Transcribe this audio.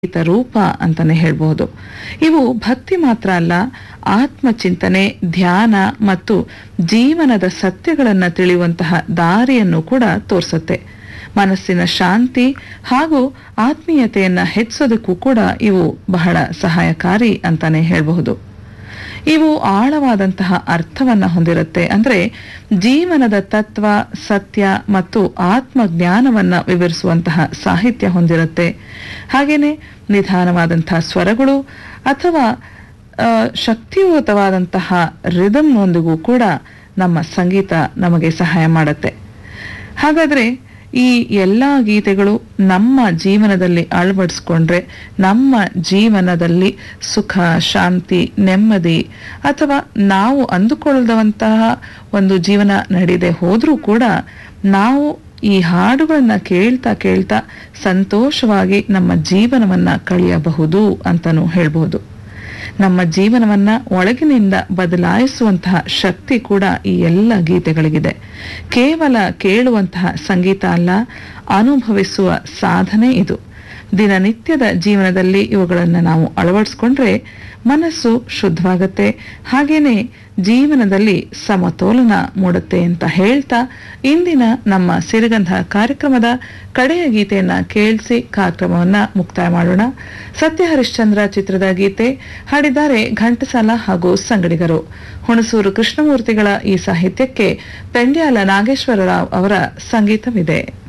ಸಂಗೀತ ರೂಪ ಅಂತಾನೆ ಹೇಳ್ಬಹುದು ಇವು ಭಕ್ತಿ ಮಾತ್ರ ಅಲ್ಲ ಆತ್ಮಚಿಂತನೆ ಧ್ಯಾನ ಮತ್ತು ಜೀವನದ ಸತ್ಯಗಳನ್ನ ತಿಳಿಯುವಂತಹ ದಾರಿಯನ್ನು ಕೂಡ ತೋರಿಸುತ್ತೆ ಮನಸ್ಸಿನ ಶಾಂತಿ ಹಾಗೂ ಆತ್ಮೀಯತೆಯನ್ನ ಹೆಚ್ಚಿಸೋದಕ್ಕೂ ಕೂಡ ಇವು ಬಹಳ ಸಹಾಯಕಾರಿ ಅಂತಾನೆ ಹೇಳಬಹುದು ಇವು ಆಳವಾದಂತಹ ಅರ್ಥವನ್ನ ಹೊಂದಿರುತ್ತೆ ಅಂದ್ರೆ ಜೀವನದ ತತ್ವ ಸತ್ಯ ಮತ್ತು ಆತ್ಮಜ್ಞಾನವನ್ನ ವಿವರಿಸುವಂತಹ ಸಾಹಿತ್ಯ ಹೊಂದಿರುತ್ತೆ ಹಾಗೇನೆ ನಿಧಾನವಾದಂತಹ ಸ್ವರಗಳು ಅಥವಾ ಆ, ಶಕ್ತಿಯುತವಾದಂತಹ ರಿದಮ್ನೊಂದಿಗೂ ಕೂಡ ನಮ್ಮ ಸಂಗೀತ ನಮಗೆ ಸಹಾಯ ಮಾಡುತ್ತೆ ಹಾಗಾದ್ರೆ ಈ ಎಲ್ಲ ಗೀತೆಗಳು ನಮ್ಮ ಜೀವನದಲ್ಲಿ ಅಳವಡಿಸ್ಕೊಂಡ್ರೆ ನಮ್ಮ ಜೀವನದಲ್ಲಿ ಸುಖ ಶಾಂತಿ ನೆಮ್ಮದಿ ಅಥವಾ ನಾವು ಅಂದುಕೊಳ್ಳದಂತಹ ಒಂದು ಜೀವನ ನಡೀದೆ ಹೋದ್ರೂ ಕೂಡ ನಾವು ಈ ಹಾಡುಗಳನ್ನ ಕೇಳ್ತಾ ಕೇಳ್ತಾ ಸಂತೋಷವಾಗಿ ನಮ್ಮ ಜೀವನವನ್ನ ಕಳೆಯಬಹುದು ಅಂತಾನೂ ಹೇಳ್ಬಹುದು ನಮ್ಮ ಜೀವನವನ್ನ ಒಳಗಿನಿಂದ ಬದಲಾಯಿಸುವಂತಹ ಶಕ್ತಿ ಕೂಡ ಈ ಎಲ್ಲ ಗೀತೆಗಳಿಗಿದೆ ಕೇವಲ ಕೇಳುವಂತಹ ಸಂಗೀತ ಅಲ್ಲ ಅನುಭವಿಸುವ ಸಾಧನೆ ಇದು ದಿನನಿತ್ಯದ ಜೀವನದಲ್ಲಿ ಇವುಗಳನ್ನು ನಾವು ಅಳವಡಿಸ್ಕೊಂಡ್ರೆ ಮನಸ್ಸು ಶುದ್ಧವಾಗತ್ತೆ ಹಾಗೇನೆ ಜೀವನದಲ್ಲಿ ಸಮತೋಲನ ಮೂಡುತ್ತೆ ಅಂತ ಹೇಳ್ತಾ ಇಂದಿನ ನಮ್ಮ ಸಿರಿಗಂಧ ಕಾರ್ಯಕ್ರಮದ ಕಡೆಯ ಗೀತೆಯನ್ನ ಕೇಳಿಸಿ ಕಾರ್ಯಕ್ರಮವನ್ನ ಮುಕ್ತಾಯ ಮಾಡೋಣ ಸತ್ಯ ಹರಿಶ್ಚಂದ್ರ ಚಿತ್ರದ ಗೀತೆ ಹಾಡಿದ್ದಾರೆ ಘಂಟಸಾಲ ಹಾಗೂ ಸಂಗಡಿಗರು ಹುಣಸೂರು ಕೃಷ್ಣಮೂರ್ತಿಗಳ ಈ ಸಾಹಿತ್ಯಕ್ಕೆ ಪೆಂಡ್ಯಾಲ ನಾಗೇಶ್ವರರಾವ್ ಅವರ ಸಂಗೀತವಿದೆ